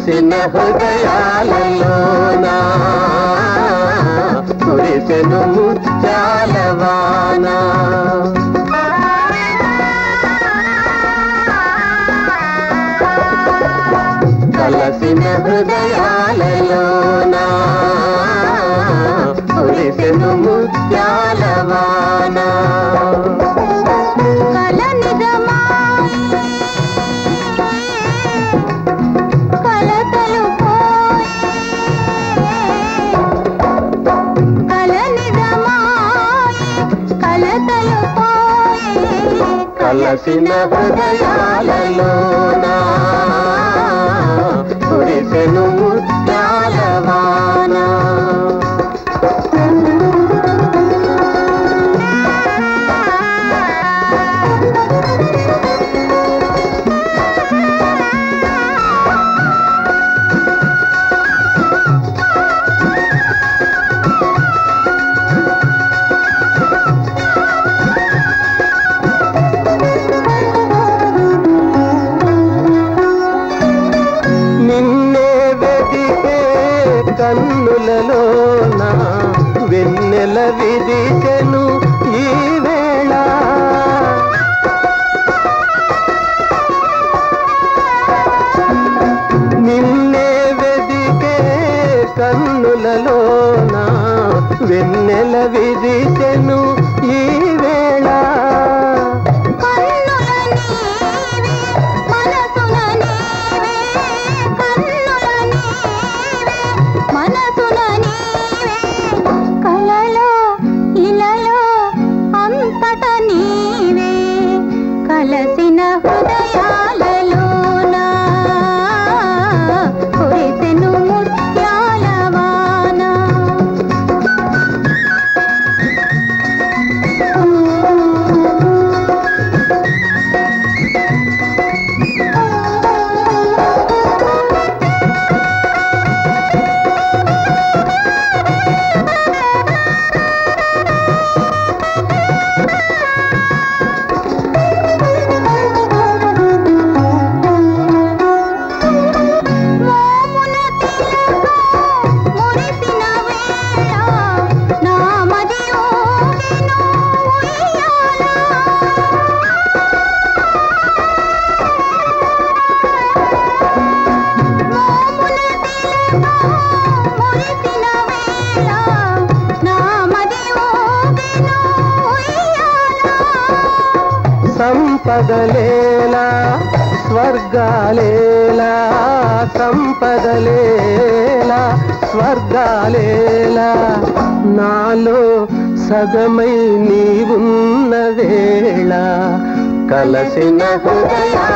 కలసిన హృదయాలలోనా కురిసెను ముత్యాలవానా కలసిన హృదయాలలోనా కురిసెను ముత్యాలవానా కల నిజమాయే కలతలు పోయే కల నిజమాయే కలతలు పోయే కలసిన హృదయాలలోనా కురిసెను ముత్యాలవానా నిన్నే వెదికే కన్నులలోన వెన్నెల విదిచెను ఈ వేళ నిన్నే వెదికే కన్నులలోన వెన్నెల విదిచెను ఈ వేళ కన్నుల నీవే మనసున నీవే కన్నుల నీవే మనసున నీవే కలలో ఇలలో అంతట నీవే కలసిన హృదయాలలోన కురిసెను ముత్యాలవాన మోమున తిలకం మురిసిన వేళ నా మది ఊగెను ఉయ్యాల మోమున తిలకం మురిసిన వేళ నా మది ఊగెను ఉయ్యాల సంపదలేలా స్వర్గాలేలా సంపదలేలా స్వర్గాలేలా నాలో సగమై నీవున్న వేళ కలసిన హృదయా